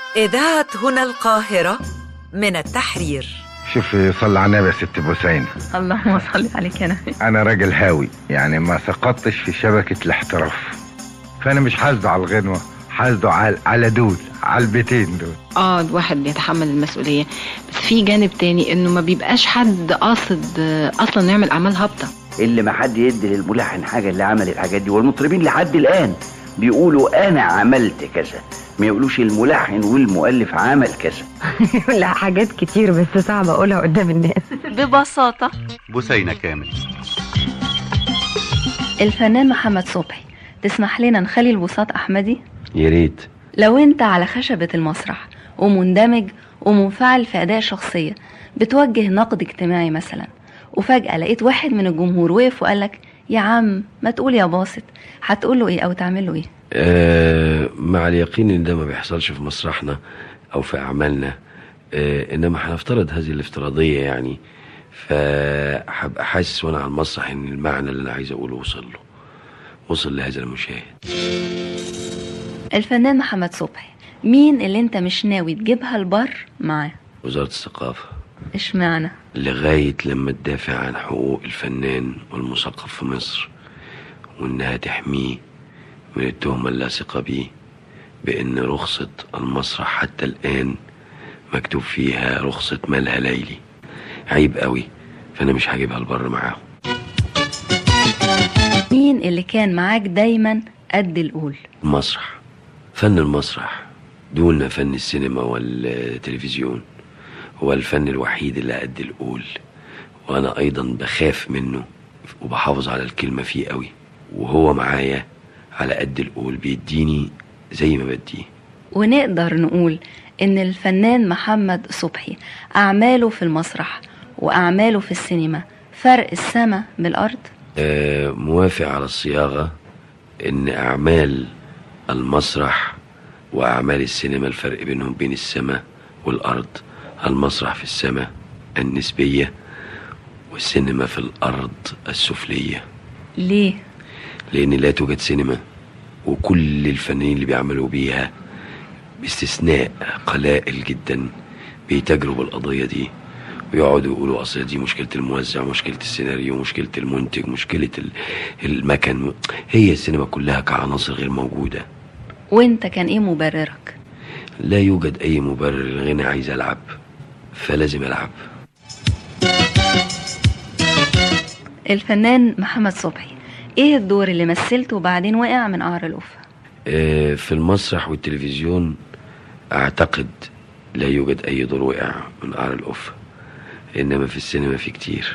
إذاعة هنا القاهرة من التحرير شوفي صلى على النبي يا ست بوسين اللهم صل عليك يا نبي انا راجل هاوي يعني ما سقطتش في شبكة الاحتراف فانا مش حاسده على الغنوة حاسده على على دول على البيتين دول اه الواحد بيتحمل المسؤولية بس في جانب تاني انه ما بيبقاش حد قاصد آه، اصلا يعمل اعمال هابطة اللي ما حد يدي للملحن حاجه اللي عمل الحاجات دي والمطربين لحد الان بيقولوا انا عملت كذا ما يقولوش الملحن والمؤلف عمل كذا لا حاجات كتير بس صعب اقولها قدام الناس ببساطة بثينة كامل الفنان محمد صبحي تسمح لنا نخلي البساط أحمدي يا ريت لو انت على خشبة المسرح ومندمج ومنفعل في أداء شخصية بتوجه نقد اجتماعي مثلا وفجأة لقيت واحد من الجمهور وقف وقالك يا عم ما تقول يا باسط هتقول له ايه او تعمل له ايه آه مع اليقين ان ده ما بيحصلش في مسرحنا او في اعمالنا آه انما هنفترض هذه الافتراضيه يعني فهبقى حاسس وانا على المسرح ان المعنى اللي انا عايز اقوله وصل له وصل لهذا المشاهد الفنان محمد صبحي مين اللي انت مش ناوي تجيبها البر معاه وزاره الثقافه اشمعنى لغايه لما تدافع عن حقوق الفنان والمثقف في مصر وانها تحميه من التهمه اللاصقه بيه بان رخصه المسرح حتى الان مكتوب فيها رخصه مالها ليلي عيب قوي فانا مش هجيبها البر معاهم مين اللي كان معاك دايما قد القول المسرح فن المسرح دون فن السينما والتلفزيون هو الفن الوحيد اللي قد القول وانا ايضا بخاف منه وبحافظ على الكلمة فيه قوي وهو معايا على قد القول بيديني زي ما بديه ونقدر نقول ان الفنان محمد صبحي اعماله في المسرح واعماله في السينما فرق السما بالارض آه، موافق على الصياغة ان اعمال المسرح واعمال السينما الفرق بينهم بين السماء والارض المسرح في السماء النسبية والسينما في الارض السفلية ليه لان لا توجد سينما وكل الفنانين اللي بيعملوا بيها باستثناء قلائل جدا بيتاجروا بالقضية دي ويقعدوا يقولوا اصل دي مشكلة الموزع مشكلة السيناريو مشكلة المنتج مشكلة ال- المكن هي السينما كلها كعناصر غير موجودة وانت كان ايه مبررك لا يوجد اي مبرر للغنى عايز العب فلازم العب الفنان محمد صبحي ايه الدور اللي مثلته وبعدين وقع من قعر القفة آه، في المسرح والتلفزيون اعتقد لا يوجد اي دور وقع من قعر القفة انما في السينما في كتير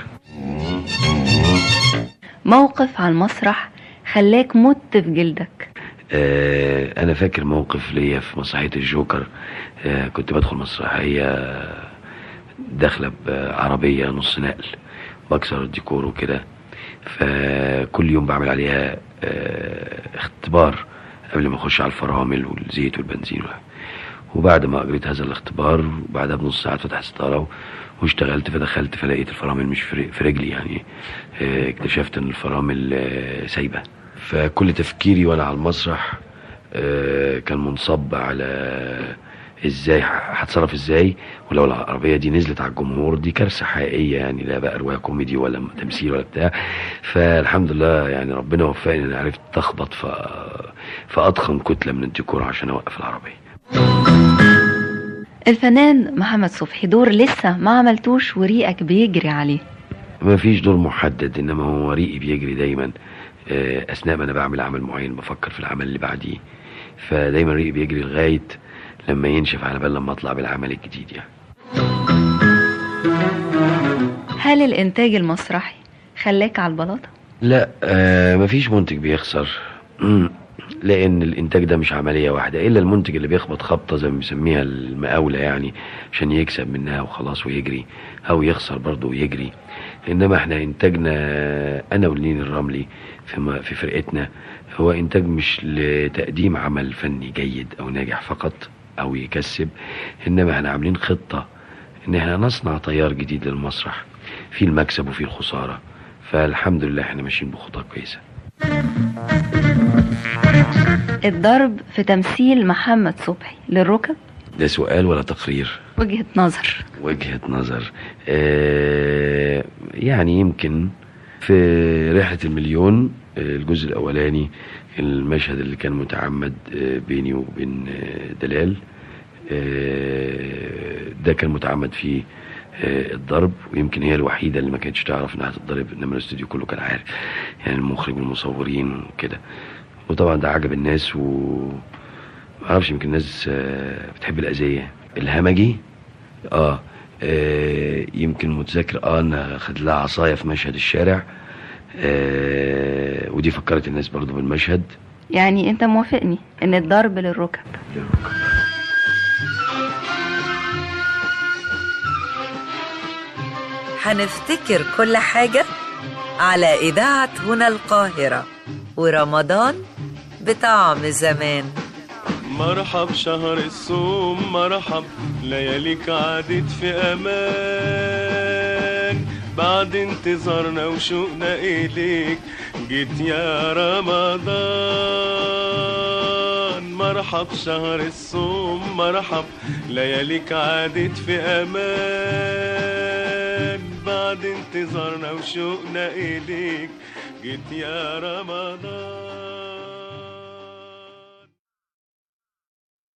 موقف على المسرح خلاك مت في جلدك آه، انا فاكر موقف ليا في مسرحيه الجوكر آه، كنت بدخل مسرحيه داخله بعربيه نص نقل بكسر الديكور وكده فكل يوم بعمل عليها آه، اختبار قبل ما اخش على الفرامل والزيت والبنزين والحاجة. وبعد ما اجريت هذا الاختبار وبعدها بنص ساعه فتحت ستاره واشتغلت فدخلت فلقيت الفرامل مش في في رجلي يعني آه، اكتشفت ان الفرامل آه، سايبه فكل تفكيري وانا على المسرح آه، كان منصب على ازاي ه- هتصرف ازاي ولو العربيه دي نزلت على الجمهور دي كارثه حقيقيه يعني لا بقى روايه كوميدي ولا م- تمثيل ولا بتاع فالحمد لله يعني ربنا وفقني ان أنا عرفت تخبط ف فاضخم كتله من الديكور عشان اوقف العربيه الفنان محمد صبحي دور لسه ما عملتوش وريقك بيجري عليه ما فيش دور محدد انما هو ريقي بيجري دايما آه، اثناء ما انا بعمل عمل معين بفكر في العمل اللي بعديه فدايما ريقي بيجري لغايه لما ينشف على بال لما اطلع بالعمل الجديد يعني هل الانتاج المسرحي خلاك على البلاطة لا آه مفيش منتج بيخسر مم. لان الانتاج ده مش عمليه واحده الا المنتج اللي بيخبط خبطه زي ما بيسميها المقاوله يعني عشان يكسب منها وخلاص ويجري او يخسر برضه ويجري انما احنا انتاجنا انا واللين الرملي في م- في فرقتنا هو انتاج مش لتقديم عمل فني جيد او ناجح فقط او يكسب انما احنا عاملين خطه ان احنا نصنع تيار جديد للمسرح في المكسب وفي الخساره فالحمد لله احنا ماشيين بخطى كويسه الضرب في تمثيل محمد صبحي للركب ده سؤال ولا تقرير وجهة نظر وجهة نظر آه يعني يمكن في رحلة المليون آه، الجزء الأولاني المشهد اللي كان متعمد آه، بيني وبين آه، دلال آه، ده كان متعمد فيه آه، الضرب ويمكن هي الوحيدة اللي ما كانتش تعرف انها هتتضرب انما الاستوديو كله كان عارف يعني المخرج والمصورين وكده وطبعا ده عجب الناس و معرفش يمكن الناس آه، بتحب الأذية الهمجي اه آه، يمكن متذكر اه انا خد لها عصايه في مشهد الشارع آه ودي فكرت الناس برضو بالمشهد يعني انت موافقني ان الضرب للركب هنفتكر كل حاجة على إذاعة هنا القاهرة ورمضان بطعم زمان مرحب شهر الصوم مرحب لياليك عادت في امان بعد انتظارنا وشوقنا اليك جيت يا رمضان مرحب شهر الصوم مرحب لياليك عادت في امان بعد انتظارنا وشوقنا اليك جيت يا رمضان